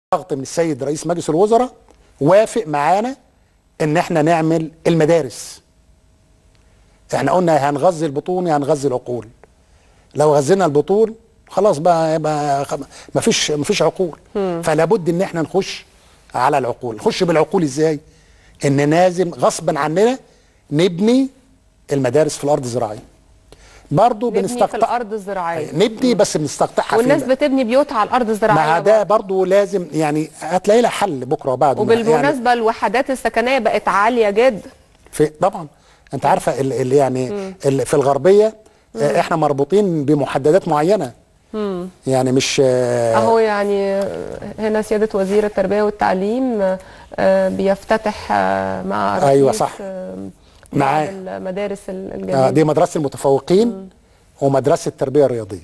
ضغط من السيد رئيس مجلس الوزراء وافق معانا ان احنا نعمل المدارس احنا قلنا هنغذي البطون يا هنغذي العقول لو غذينا البطون خلاص بقى يبقى خ- مفيش مفيش عقول فلا بد ان احنا نخش على العقول نخش بالعقول ازاي ان لازم غصبا عننا نبني المدارس في الارض الزراعيه برضه نبني في بنستقطع الارض الزراعيه نبني بس بنستقطعها والناس فين؟ بتبني بيوتها على الارض الزراعيه مع ده برضه. برضه لازم يعني هتلاقي لها حل بكره وبعده يعني وبالمناسبه الوحدات السكنيه بقت عاليه جدا في طبعا انت عارفه ال ال يعني ال في الغربيه آه، احنا مربوطين بمحددات معينه يعني مش آه، اهو يعني هنا سياده وزير التربيه والتعليم آه، بيفتتح آه، مع أيوة رئيس صح. آه، معاه. بعض المدارس ال- آه، الجميله دي مدرسه المتفوقين ومدرسه التربيه الرياضيه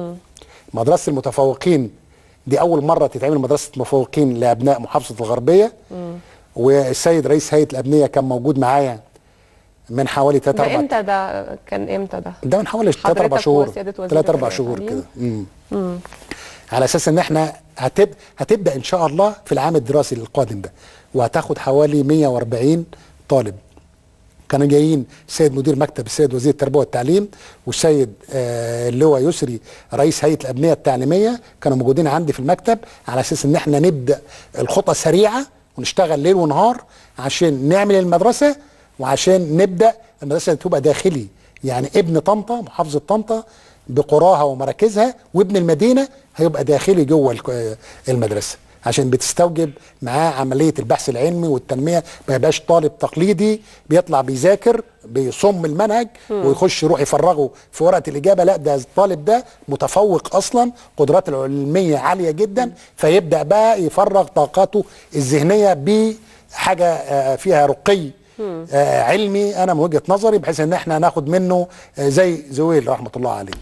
مدرسه المتفوقين دي اول مره تتعمل مدرسه متفوقين لابناء محافظه الغربيه والسيد رئيس هيئه الابنيه كان موجود معايا من حوالي 3 ده 4 امتى ده كان امتى ده ده من حوالي 3 4 حضرتك شهور وسيادة وزير 3 4 التربية شهور والتعليم؟ كده مم. على اساس ان احنا هتب... هتبدا ان شاء الله في العام الدراسي القادم ده وهتاخد حوالي 140 طالب كانوا جايين السيد مدير مكتب السيد وزير التربيه والتعليم والسيد آه اللواء يسري رئيس هيئه الابنيه التعليميه كانوا موجودين عندي في المكتب على اساس ان احنا نبدا الخطى سريعه ونشتغل ليل ونهار عشان نعمل المدرسه وعشان نبدا المدرسه تبقى داخلي يعني ابن طنطا محافظه طنطا بقراها ومراكزها وابن المدينه هيبقى داخلي جوه الك- المدرسه عشان بتستوجب معاه عمليه البحث العلمي والتنميه ما يبقاش طالب تقليدي بيطلع بيذاكر بيصم المنهج ويخش يروح يفرغه في ورقه الاجابه لا ده الطالب ده متفوق اصلا قدراته العلميه عاليه جدا فيبدا بقى يفرغ طاقاته الذهنيه بحاجه آه، فيها رقي آه، علمي انا من وجهه نظري بحيث ان احنا ناخد منه آه، زي زويل رحمه الله عليه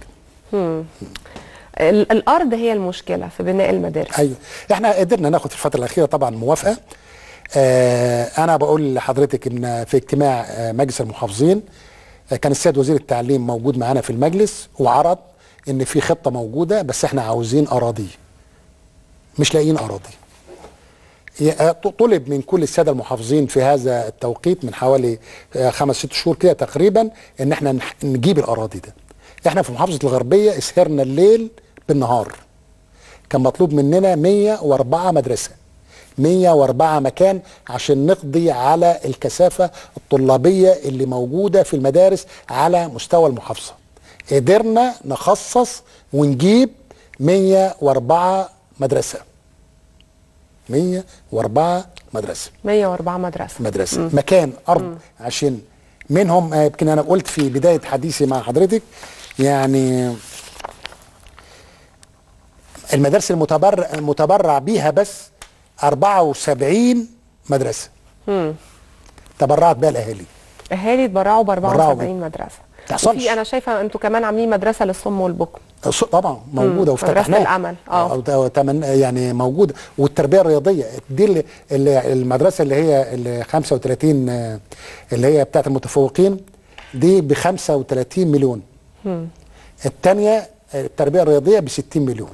ال- الارض هي المشكله في بناء المدارس ايوه احنا قدرنا ناخد في الفتره الاخيره طبعا موافقه آه انا بقول لحضرتك ان في اجتماع آه مجلس المحافظين آه كان السيد وزير التعليم موجود معانا في المجلس وعرض ان في خطه موجوده بس احنا عاوزين اراضي مش لاقيين اراضي ي- آه، ط- طلب من كل الساده المحافظين في هذا التوقيت من حوالي آه، خمس ست شهور كده تقريبا ان احنا نح- نجيب الاراضي ده احنا في محافظه الغربيه اسهرنا الليل بالنهار كان مطلوب مننا 104 مدرسة 104 مكان عشان نقضي على الكثافة الطلابية اللي موجودة في المدارس على مستوى المحافظة قدرنا نخصص ونجيب 104 مدرسة 104 مدرسة 104 مدرسه مدرسة مكان أرض عشان منهم آه، يمكن أنا قلت في بداية حديثي مع حضرتك يعني المدارس المتبرع المتبرع بيها بس 74 مدرسة تبرعت بيها الأهالي اهالي اتبرعوا ب برعوا 74 مدرسه تحصلش. وفي انا شايفه انتوا كمان عاملين مدرسه للصم والبكم الص- طبعا موجوده مدرسة وافتتحناها الأمل، آه. أو- أو تمن- يعني موجوده والتربيه الرياضيه دي اللي اللي المدرسه اللي هي اللي 35 آه، اللي هي بتاعت المتفوقين دي ب 35 مليون الثانيه التربيه الرياضيه ب 60 مليون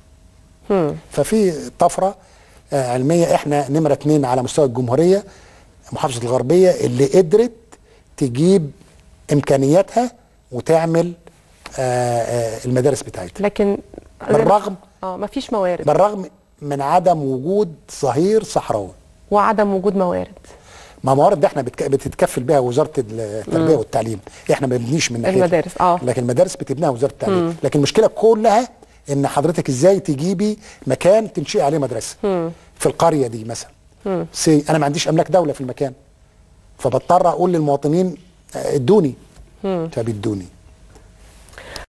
ففي طفره آه، علميه احنا نمره اثنين على مستوى الجمهوريه محافظه الغربيه اللي قدرت تجيب امكانياتها وتعمل آه، آه، المدارس بتاعتها لكن بالرغم اه مفيش موارد بالرغم من عدم وجود ظهير صحراوي وعدم وجود موارد ما موارد ده احنا بتك... بتتكفل بها وزاره التربيه والتعليم احنا ما بنبنيش من ناحيتها. المدارس، آه. لكن المدارس بتبنيها وزاره التعليم لكن المشكله كلها ان حضرتك ازاي تجيبي مكان تنشئي عليه مدرسه في القريه دي مثلا سي انا ما عنديش املاك دوله في المكان فبضطر اقول للمواطنين آه، ادوني فبيدوني